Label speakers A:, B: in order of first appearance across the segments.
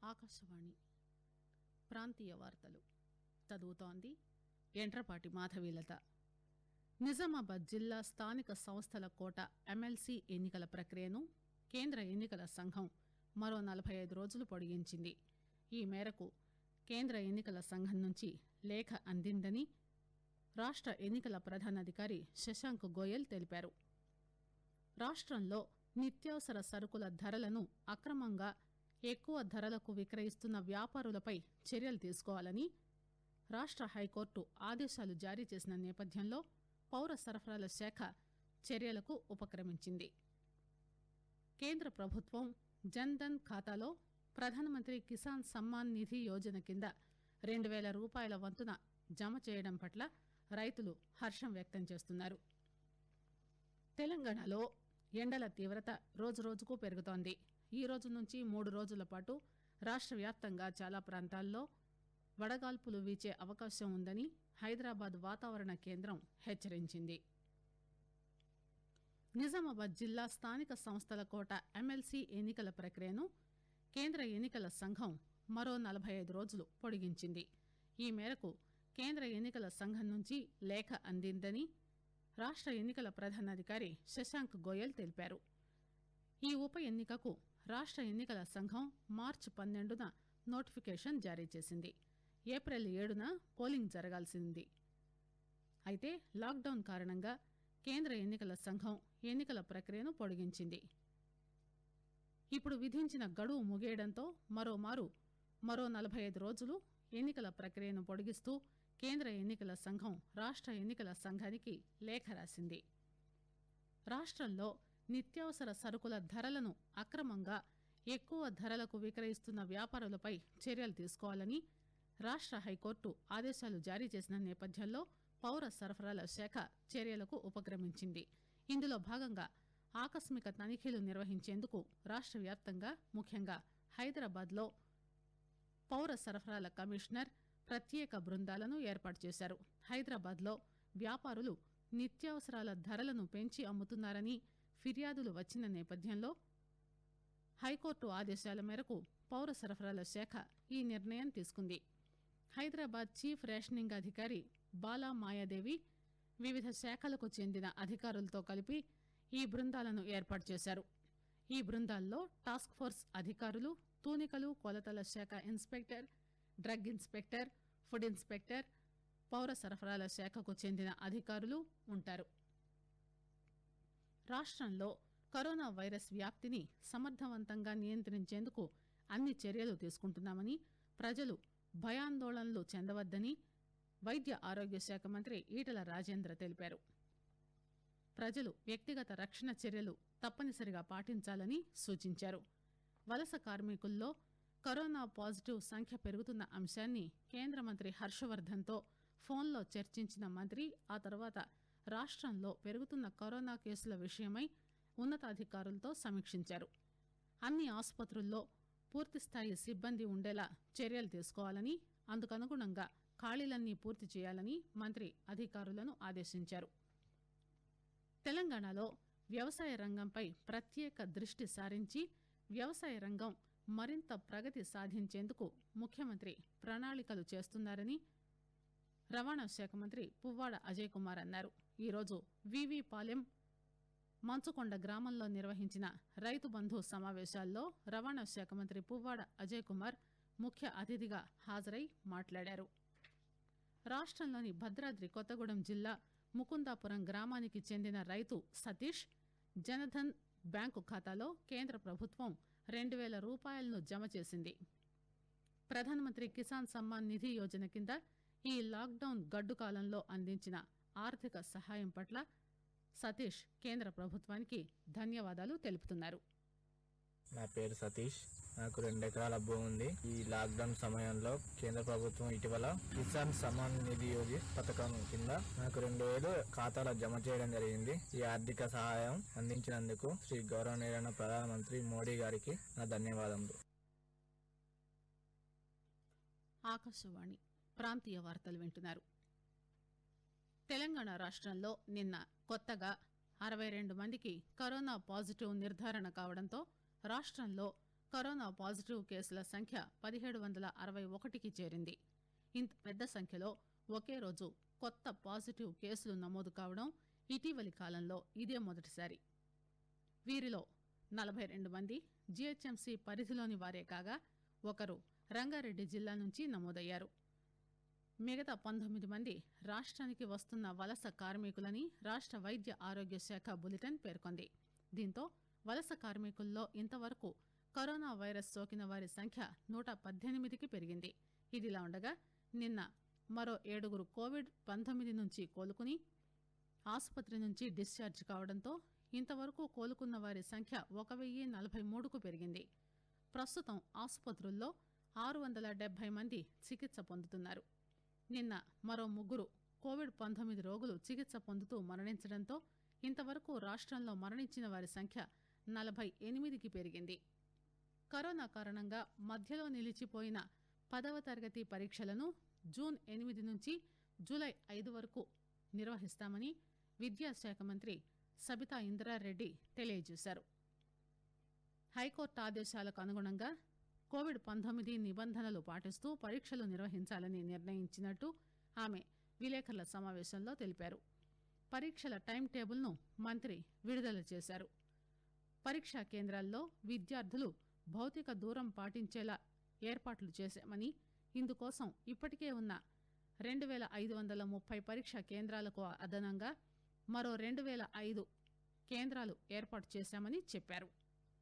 A: ఆకాశవాణి ప్రాంతీయ వార్తలు చదువుతోంది ఎంట్రపాటి మాధవీలత నిజామాబాద్ జిల్లా స్థానిక సంస్థల కోట ఎమ్మెల్సీ ఎన్నికల ప్రక్రియను కేంద్ర ఎన్నికల సంఘం మరో నలభై ఐదు రోజులు పొడిగించింది ఈ మేరకు కేంద్ర ఎన్నికల సంఘం నుంచి లేఖ అందిందని రాష్ట ఎన్నికల ప్రధానాధికారి శశాంక్ గోయల్ తెలిపారు రాష్టంలో నిత్యావసర సరుకుల ధరలను అక్రమంగా ఎక్కువ ధరలకు విక్రయిస్తున్న వ్యాపారులపై చర్యలు తీసుకోవాలని రాష్ట హైకోర్టు ఆదేశాలు జారీ చేసిన నేపథ్యంలో పౌర సరఫరాల శాఖ చర్యలకు ఉపక్రమించింది కేంద్ర ప్రభుత్వం జన్ ధన్ ఖాతాలో ప్రధానమంత్రి కిసాన్ సమ్మాన్ నిధి యోజన కింద రెండు పేల రూపాయల వంతున జమ చేయడం పట్ల రైతులు హర్షం వ్యక్తం చేస్తున్నారు తెలంగాణలో ఎండల తీవ్రత రోజురోజుకు పెరుగుతోంది ఈ రోజు నుంచి మూడు రోజుల పాటు రాష్ట వ్యాప్తంగా చాలా ప్రాంతాల్లో వడగాల్పులు వీచే అవకాశం ఉందని హైదరాబాద్ వాతావరణ కేంద్రం హెచ్చరించింది నిజామాబాద్ జిల్లా స్థానిక సంస్థల కోట ఎమ్మెల్సీ ఎన్నికల ప్రక్రియను కేంద్ర ఎన్నికల సంఘం మరో నలభై ఐదు రోజులు పొడిగించింది ఈ మేరకు కేంద్ర ఎన్నికల సంఘం నుంచి లేఖ అందిందని రాష్ట ఎన్నికల ప్రధానాధికారి శశాంక్ గోయల్ తెలిపారు ఈ ఉప ఎన్నికకు రాష్ట ఎన్నికల సంఘం మార్చి పన్నెండున నోటిఫికేషన్ జారీ చేసింది ఏప్రిల్ ఏడున పోలింగ్ జరగాల్సింది అయితే లాక్డౌన్ కారణంగా కేంద్ర ఎన్నికల సంఘం ఎన్నికల ప్రక్రియను పొడిగించింది ఇప్పుడు విధించిన గడువు ముగియడంతో మరోమారు మరో నలభై ఐదు రోజులు ఎన్నికల ప్రక్రియను పొడిగిస్తూ కేంద్ర ఎన్నికల సంఘం రాష్ట ఎన్నికల సంఘానికి లేఖ రాసింది రాష్టంలో నిత్యావసర సరుకుల ధరలను అక్రమంగా ఎక్కువ ధరలకు విక్రయిస్తున్న వ్యాపారులపై చర్యలు తీసుకోవాలని రాష్ట హైకోర్టు ఆదేశాలు జారీ చేసిన నేపథ్యంలో పౌర సరఫరాల శాఖ చర్యలకు ఉపక్రమించింది ఇందులో భాగంగా ఆకస్మిక తనిఖీలు నిర్వహించేందుకు రాష్ట వ్యాప్తంగా ముఖ్యంగా హైదరాబాద్ లో పౌర సరఫరాల కమిషనర్ ప్రత్యేక బృందాలను ఏర్పాటు చేశారు హైదరాబాద్ లో వ్యాపారులు నిత్యావసరాల ధరలను పెంచి అమ్ముతున్నారని ఫిర్యాదులు వచ్చిన నేపథ్యంలో హైకోర్టు ఆదేశాల మేరకు పౌర సరఫరాల శాఖ ఈ నిర్ణయం తీసుకుంది హైదరాబాద్ చీఫ్ రేషనింగ్ అధికారి బాలా మాయాదేవి వివిధ శాఖలకు చెందిన అధికారులతో కలిపి ఈ బృందాలను ఏర్పాటు చేశారు ఈ బృందాల్లో టాస్క్ ఫోర్స్ అధికారులు తూనికలు కొలతల శాఖ inspector drug inspector food inspector పౌర సరఫరాల శాఖకు చెందిన అధికారులు ఉంటారు రాష్టంలో కరోనా వైరస్ వ్యాప్తిని సమర్థవంతంగా నియంత్రించేందుకు అన్ని చర్యలు తీసుకుంటున్నామని ప్రజలు భయాందోళనలు చెందవద్దని వైద్య ఆరోగ్య శాఖ మంత్రి ఈటల రాజేంద్ర తెలిపారు ప్రజలు వ్యక్తిగత రక్షణ చర్యలు తప్పనిసరిగా పాటించాలని సూచించారు వలస కార్మికుల్లో కరోనా పాజిటివ్ సంఖ్య పెరుగుతున్న అంశాన్ని కేంద్ర మంత్రి హర్షవర్ధన్తో ఫోన్లో చర్చించిన మంత్రి ఆ తర్వాత రాష్టంలో పెరుగుతున్న కరోనా కేసుల విషయమై ఉన్నతాధికారులతో సమీక్షించారు అన్ని ఆసుపత్రుల్లో పూర్తిస్థాయి సిబ్బంది ఉండేలా చర్యలు తీసుకోవాలని అందుకనుగుణంగా ఖాళీలన్నీ పూర్తి చేయాలని మంత్రి అధికారులను ఆదేశించారు తెలంగాణలో వ్యవసాయ రంగంపై ప్రత్యేక దృష్టి సారించి వ్యవసాయ రంగం మరింత ప్రగతి సాధించేందుకు ముఖ్యమంత్రి ప్రణాళికలు చేస్తున్నారని రవాణా శాఖ మంత్రి పువ్వాడ అజయ్ కుమార్ అన్నారు ఈరోజు వివి పాలెం మంచుకొండ గ్రామంలో నిర్వహించిన రైతు బంధు సమావేశాల్లో రవాణా శాఖ మంత్రి పువ్వాడ అజయ్ కుమార్ ముఖ్య అతిథిగా హాజరై మాట్లాడారు రాష్టంలోని భద్రాద్రి కొత్తగూడెం జిల్లా ముకుందాపురం గ్రామానికి చెందిన రైతు సతీష్ జనధన్ బ్యాంకు ఖాతాలో కేంద్ర ప్రభుత్వం రెండు పేల రూపాయలను జమ చేసింది ప్రధానమంత్రి కిసాన్ సమ్మాన్ నిధి యోజన కింద ఈ లాక్డౌన్ గడ్డు కాలంలో అందించిన ఆర్థిక సహాయం పట్ల సతీష్ కేంద్ర ప్రభుత్వానికి ధన్యవాదాలు తెలుపుతున్నారు
B: నా పేరు సతీష్ నాకు రెండు ఎకరాల భూమి ఉంది ఈ లాక్డౌన్ సమయంలో కేంద్ర ప్రభుత్వం ఇటీవల కిసాన్ సమాన్ నిధి యోగి పథకం కింద నాకు రెండు వేలు ఖాతాలో జమ చేయడం జరిగింది ఈ ఆర్థిక సహాయం అందించినందుకు శ్రీ గౌరవనీయులైన ప్రధానమంత్రి మోడీ గారికి నా ధన్యవాదములు
A: ఆకాశవాణి ప్రాంతీయ వార్తలు వింటున్నారు తెలంగాణ రాష్టంలో నిన్న కొత్తగా అరవై రెండు మందికి కరోనా పాజిటివ్ నిర్ధారణ కావడంతో రాష్టంలో కరోనా పాజిటివ్ కేసుల సంఖ్య పదిహేడు వందల అరవై ఒకటికి చేరింది ఇంత పెద్ద సంఖ్యలో ఒకే రోజు కొత్త పాజిటివ్ కేసులు నమోదు కావడం ఇటీవలి కాలంలో ఇదే మొదటిసారి వీరిలో నలభై రెండు మంది జీహెచ్ఎంసీ పరిధిలోని వారే కాగా ఒకరు రంగారెడ్డి జిల్లా నుంచి నమోదయ్యారు మిగతా పంతొమ్మిది మంది రాష్ట్రానికి వస్తున్న వలస కార్మికులని రాష్ట్ర వైద్య ఆరోగ్య శాఖ బులెటిన్ పేర్కొంది దీంతో వలస కార్మికుల్లో ఇంతవరకు కరోనా వైరస్ సోకిన వారి సంఖ్య నూట పద్దెనిమిదికి పెరిగింది ఇదిలా ఉండగా నిన్న మరో ఏడుగురు కోవిడ్ పంతొమ్మిది నుంచి కోలుకుని ఆసుపత్రి నుంచి డిశ్చార్జ్ కావడంతో ఇంతవరకు కోలుకున్న వారి సంఖ్య ఒక వెయ్యి నలభై మూడుకు పెరిగింది ప్రస్తుతం ఆసుపత్రుల్లో ఆరు వందల డెబ్బై మంది చికిత్స పొందుతున్నారు నిన్న మరో ముగ్గురు కోవిడ్ పంతొమ్మిది రోగులు చికిత్స పొందుతూ మరణించడంతో ఇంతవరకు రాష్ట్రంలో మరణించిన వారి సంఖ్య నలభై ఎనిమిదికి పెరిగింది కరోనా కారణంగా మధ్యలో నిలిచిపోయిన పదవ తరగతి పరీక్షలను జూన్ ఎనిమిది నుంచి జూలై ఐదు వరకు నిర్వహిస్తామని విద్యాశాఖ మంత్రి సబితా ఇంద్రారెడ్డి తెలియజేశారు హైకోర్టు ఆదేశాలకు అనుగుణంగా కోవిడ్ పంతొమ్మిది నిబంధనలు పాటిస్తూ పరీక్షలు నిర్వహించాలని నిర్ణయించినట్టు ఆమె విలేకరుల సమావేశంలో తెలిపారు పరీక్షల టైం టేబుల్ను మంత్రి విడుదల చేశారు పరీక్షా కేంద్రాల్లో విద్యార్థులు భౌతిక దూరం పాటించేలా ఏర్పాట్లు చేశామని ఇందుకోసం ఇప్పటికే ఉన్న రెండు వేల ఐదు వందల ముప్పై పరీక్షా కేంద్రాలకు అదనంగా మరో రెండు వేల ఐదు కేంద్రాలు ఏర్పాటు చేశామని చెప్పారు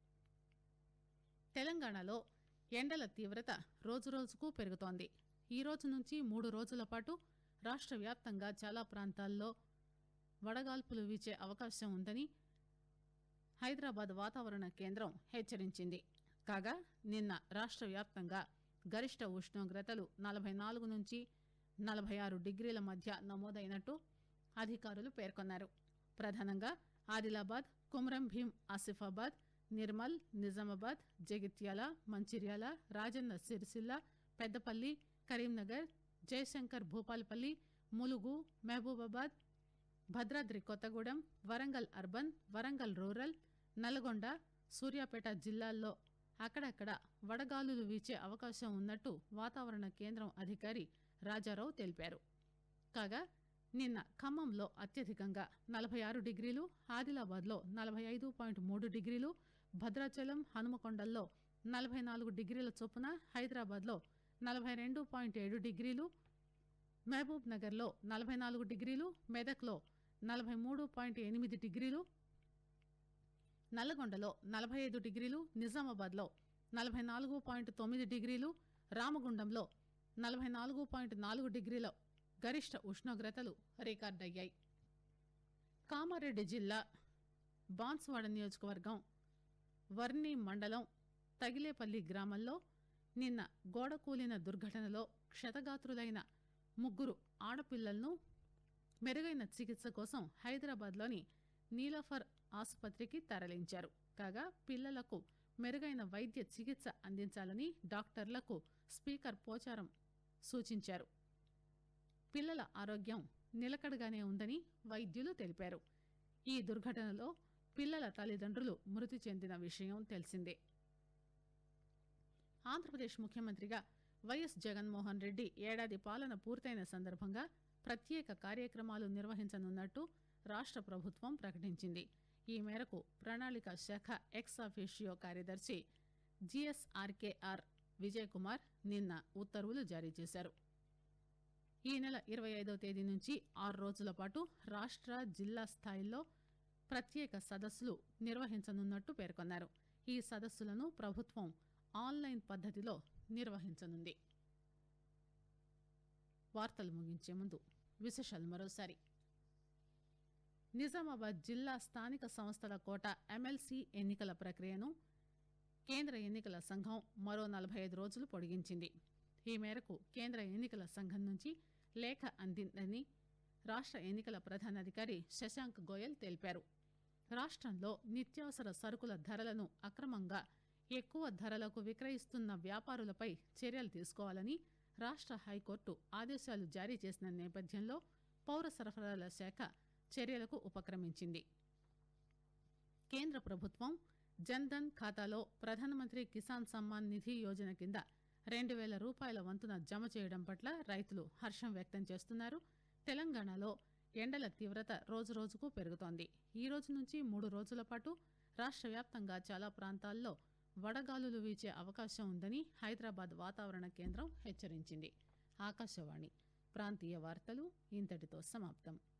A: తెలంగాణలో ఎండల తీవ్రత రోజురోజుకు పెరుగుతోంది ఈ రోజు నుంచి మూడు రోజుల పాటు రాష్ట్ర వ్యాప్తంగా చాలా ప్రాంతాల్లో వడగాల్పులు వీచే అవకాశం ఉందని హైదరాబాద్ వాతావరణ కేంద్రం హెచ్చరించింది కాగా నిన్న రాష్ట్ర వ్యాప్తంగా గరిష్ట ఉష్ణోగ్రతలు నలభై నాలుగు నుంచి నలభై ఆరు డిగ్రీల మధ్య నమోదైనట్టు అధికారులు పేర్కొన్నారు ప్రధానంగా ఆదిలాబాద్ కుమ్రం భీం ఆసిఫాబాద్ నిర్మల్ నిజామాబాద్ జగిత్యాల మంచిర్యాల రాజన్న సిరిసిల్ల పెద్దపల్లి కరీంనగర్ జయశంకర్ భూపాలపల్లి ములుగు మహబూబాబాద్ భద్రాద్రి కొత్తగూడెం వరంగల్ అర్బన్ వరంగల్ రూరల్ నల్గొండ సూర్యాపేట జిల్లాల్లో అక్కడక్కడ వడగాలులు వీచే అవకాశం ఉన్నట్టు వాతావరణ కేంద్రం అధికారి రాజారావు తెలిపారు కాగా నిన్న ఖమ్మంలో అత్యధికంగా నలభై ఆరు డిగ్రీలు ఆదిలాబాద్లో నలభై ఐదు పాయింట్ మూడు డిగ్రీలు భద్రాచలం హనుమకొండల్లో నలభై నాలుగు డిగ్రీల చొప్పున హైదరాబాద్లో నలభై రెండు పాయింట్ ఏడు డిగ్రీలు మహబూబ్ నగర్లో నలభై నాలుగు డిగ్రీలు మెదక్లో నలభై మూడు పాయింట్ ఎనిమిది డిగ్రీలు నల్లగొండలో నలభై ఐదు డిగ్రీలు నిజామాబాద్లో నలభై నాలుగు పాయింట్ తొమ్మిది డిగ్రీలు రామగుండంలో నలభై నాలుగు పాయింట్ నాలుగు డిగ్రీల గరిష్ట ఉష్ణోగ్రతలు రికార్డయ్యాయి కామారెడ్డి జిల్లా బాన్స్వాడ నియోజకవర్గం వర్ణి మండలం తగిలేపల్లి గ్రామంలో నిన్న గోడ కూలిన దుర్ఘటనలో క్షతగాత్రులైన ముగ్గురు ఆడపిల్లలను మెరుగైన చికిత్స కోసం హైదరాబాద్లోని నీలఫర్ ఆసుపత్రికి తరలించారు కాగా పిల్లలకు మెరుగైన వైద్య చికిత్స అందించాలని డాక్టర్లకు స్పీకర్ పోచారం సూచించారు పిల్లల ఆరోగ్యం నిలకడగానే ఉందని వైద్యులు తెలిపారు ఈ దుర్ఘటనలో పిల్లల తల్లిదండ్రులు మృతి చెందిన విషయం తెలిసిందే ఆంధ్రప్రదేశ్ ముఖ్యమంత్రిగా వైఎస్ జగన్మోహన్ రెడ్డి ఏడాది పాలన పూర్తయిన సందర్భంగా ప్రత్యేక కార్యక్రమాలు నిర్వహించనున్నట్టు రాష్ట్ర ప్రభుత్వం ప్రకటించింది ఈ మేరకు ప్రణాళిక శాఖ ఎక్స్ అఫీషియో కార్యదర్శి జిఎస్ఆర్కేఆర్ విజయ్ కుమార్ నిన్న ఉత్తర్వులు జారీ చేశారు ఈ నెల ఇరవై ఐదో తేదీ నుంచి ఆరు రోజుల పాటు రాష్ట్ర జిల్లా స్థాయిల్లో ప్రత్యేక సదస్సులు నిర్వహించనున్నట్టు పేర్కొన్నారు ఈ సదస్సులను ప్రభుత్వం ఆన్లైన్ పద్ధతిలో నిర్వహించనుంది వార్తలు ముగించే ముందు విశేషాలు మరోసారి నిజామాబాద్ జిల్లా స్థానిక సంస్థల కోట ఎమ్మెల్సీ ఎన్నికల ప్రక్రియను కేంద్ర ఎన్నికల సంఘం మరో నలభై ఐదు రోజులు పొడిగించింది ఈ మేరకు కేంద్ర ఎన్నికల సంఘం నుంచి లేఖ అందిందని రాష్ట్ర ఎన్నికల ప్రధానాధికారి శశాంక్ గోయల్ తెలిపారు రాష్ట్రంలో నిత్యావసర సరుకుల ధరలను అక్రమంగా ఎక్కువ ధరలకు విక్రయిస్తున్న వ్యాపారులపై చర్యలు తీసుకోవాలని రాష్ట్ర హైకోర్టు ఆదేశాలు జారీ చేసిన నేపథ్యంలో పౌర సరఫరాల శాఖ చర్యలకు ఉపక్రమించింది కేంద్ర ప్రభుత్వం జన్ధన్ ఖాతాలో ప్రధానమంత్రి కిసాన్ సమ్మాన్ నిధి యోజన కింద రెండు వేల రూపాయల వంతున జమ చేయడం పట్ల రైతులు హర్షం వ్యక్తం చేస్తున్నారు తెలంగాణలో ఎండల తీవ్రత రోజురోజుకు పెరుగుతోంది ఈ రోజు నుంచి మూడు రోజుల పాటు రాష్ట్ర వ్యాప్తంగా చాలా ప్రాంతాల్లో వడగాలులు వీచే అవకాశం ఉందని హైదరాబాద్ వాతావరణ కేంద్రం హెచ్చరించింది ఆకాశవాణి ప్రాంతీయ వార్తలు ఇంతటితో సమాప్తం